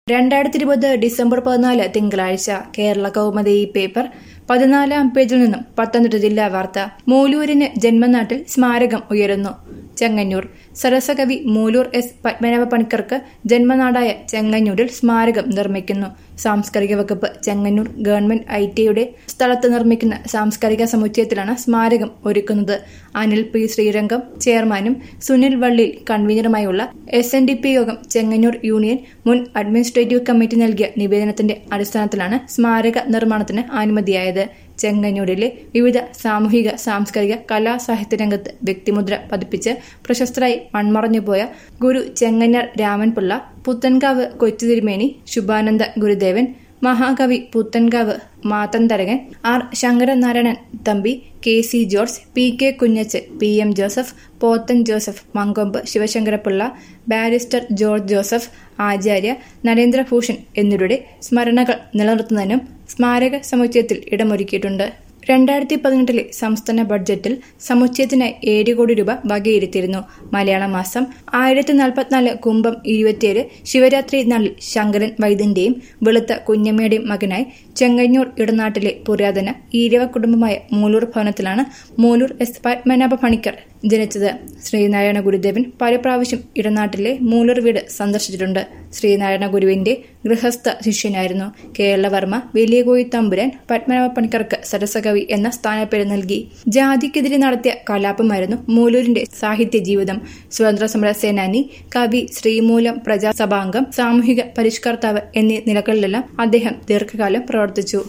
രണ്ടായിരത്തി ഇരുപത് ഡിസംബർ പതിനാല് തിങ്കളാഴ്ച കേരള കൗമുദി ഈ പേപ്പർ പതിനാലാം പേജിൽ നിന്നും പത്തനംതിട്ട ജില്ലാ വാർത്ത മൂലൂരിന് ജന്മനാട്ടിൽ സ്മാരകം ഉയരുന്നു ചെങ്ങന്നൂർ സരസകവി മൂലൂർ എസ് പത്മനാഭ പണിക്കർക്ക് ജന്മനാടായ ചെങ്ങന്നൂരിൽ സ്മാരകം നിർമ്മിക്കുന്നു സാംസ്കാരിക വകുപ്പ് ചെങ്ങന്നൂർ ഗവൺമെന്റ് ഐ ടിയുടെ സ്ഥലത്ത് നിർമ്മിക്കുന്ന സാംസ്കാരിക സമുച്ചയത്തിലാണ് സ്മാരകം ഒരുക്കുന്നത് അനിൽ പി ശ്രീരംഗം ചെയർമാനും സുനിൽ വള്ളിയിൽ കൺവീനറുമായുള്ള S N D P Yogam Chengannur union മുൻ അഡ്മിനിസ്ട്രേറ്റീവ് കമ്മിറ്റി നൽകിയ നിവേദനത്തിന്റെ അടിസ്ഥാനത്തിലാണ് സ്മാരക നിർമ്മാണത്തിന് അനുമതിയായത് ചെങ്ങന്നൂരിലെ വിവിധ സാമൂഹിക സാംസ്കാരിക കലാ സാഹിത്യ രംഗത്ത് വ്യക്തിമുദ്ര പതിപ്പിച്ച് പ്രശസ്തരായി മൺമറഞ്ഞുപോയ ഗുരു ചെങ്ങന്നർ രാമൻപിള്ള പുത്തൻകാവ് കൊച്ചുതിരുമേനി ശുഭാനന്ദ ഗുരുദേവൻ മഹാകവി Puthenkavu Mathantharakan R Sankaranarayanan Thampi K C George P K Kunjachu P M Joseph Pothen Joseph Mankombu Sivasankarapillai barrister George Joseph Acharya Narendrabhushan എന്നിവരുടെ സ്മരണകൾ നിലനിർത്തുന്നതിനും സ്മാരക സമുച്ചയത്തിൽ ഇടമൊരുക്കിയിട്ടുണ്ട് രണ്ടായിരത്തി പതിനെട്ടിലെ സംസ്ഥാന ബഡ്ജറ്റിൽ സമുച്ചയത്തിനായി ഏഴ് കോടി രൂപ വകയിരുത്തിയിരുന്നു മലയാള മാസം ആയിരത്തി നാൽപ്പത്തിനാല് കുംഭം ഇരുപത്തിയേഴ് ശിവരാത്രി നാളിൽ ശങ്കരൻ വൈദ്യന്റെയും വെളുത്ത കുഞ്ഞമ്മയുടെയും മകനായി ചെങ്ങന്നൂർ ഇടനാട്ടിലെ പുരാതന ഈരവ കുടുംബമായ മൂലൂർ ഭവനത്തിലാണ് മൂലൂർ എസ് പത്മനാഭ പണിക്കർ ജനിച്ചത് ശ്രീനാരായണ ഗുരുദേവൻ പല പ്രാവശ്യം ഇടനാട്ടിലെ മൂലൂർ വീട് സന്ദർശിച്ചിട്ടുണ്ട് ശ്രീനാരായണ ഗുരുവിന്റെ ഗൃഹസ്ഥ ശിഷ്യനായിരുന്നു കേരളവർമ്മ വലിയ കോയി തമ്പുരാൻ പത്മനാഭ പണിക്കർക്ക് സരസകവി എന്ന സ്ഥാനപ്പേര് നൽകി ജാതിക്കെതിരെ നടത്തിയ കലാപമായിരുന്നു മൂലൂരിന്റെ സാഹിത്യ ജീവിതം സ്വതന്ത്ര സമര സേനാനി കവി ശ്രീമൂലം പ്രജാസഭാംഗം സാമൂഹിക പരിഷ്കർത്താവ് എന്നീ നിലകളിലെല്ലാം അദ്ദേഹം ദീർഘകാലം പ്രവർത്തിച്ചു